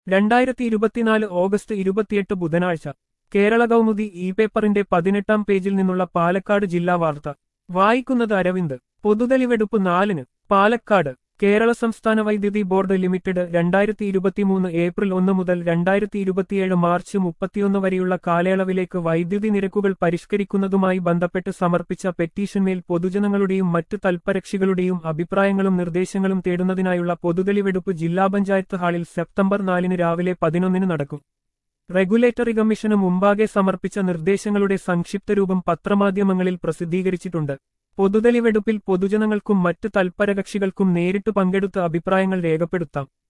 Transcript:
രണ്ടായിരത്തി ഇരുപത്തിനാല് ഓഗസ്റ്റ് ഇരുപത്തിയെട്ട് ബുധനാഴ്ച കേരള കൗമുദി ഇ പേപ്പറിന്റെ പതിനെട്ടാം പേജിൽ നിന്നുള്ള പാലക്കാട് ജില്ലാ വാർത്ത വായിക്കുന്നത് അരവിന്ദ് പൊതുതെളിവെടുപ്പ് നാലിന് പാലക്കാട് കേരള സംസ്ഥാന വൈദ്യുതി ബോർഡ് ലിമിറ്റഡ് രണ്ടായിരത്തി ഇരുപത്തിമൂന്ന് ഏപ്രിൽ ഒന്ന് മുതൽ രണ്ടായിരത്തി ഇരുപത്തിയേഴ് മാർച്ച് മുപ്പത്തിയൊന്ന് വരെയുള്ള കാലയളവിലേക്ക് വൈദ്യുതി നിരക്കുകൾ പരിഷ്കരിക്കുന്നതുമായി ബന്ധപ്പെട്ട് സമർപ്പിച്ച പെറ്റീഷന്മേൽ പൊതുജനങ്ങളുടെയും മറ്റ് തൽപരക്ഷികളുടെയും അഭിപ്രായങ്ങളും നിർദ്ദേശങ്ങളും തേടുന്നതിനായുള്ള പൊതുതെളിവെടുപ്പ് ജില്ലാ പഞ്ചായത്ത് ഹാളിൽ സെപ്റ്റംബർ നാലിന് രാവിലെ പതിനൊന്നിന് നടക്കും റെഗുലേറ്ററി കമ്മീഷന് മുമ്പാകെ സമർപ്പിച്ച നിർദ്ദേശങ്ങളുടെ സംക്ഷിപ്ത രൂപം പത്രമാധ്യമങ്ങളിൽ പ്രസിദ്ധീകരിച്ചിട്ടുണ്ട് പൊതുതെളിവെടുപ്പിൽ പൊതുജനങ്ങൾക്കും മറ്റ് തൽപരകക്ഷികൾക്കും നേരിട്ട് പങ്കെടുത്ത് അഭിപ്രായങ്ങൾ രേഖപ്പെടുത്താം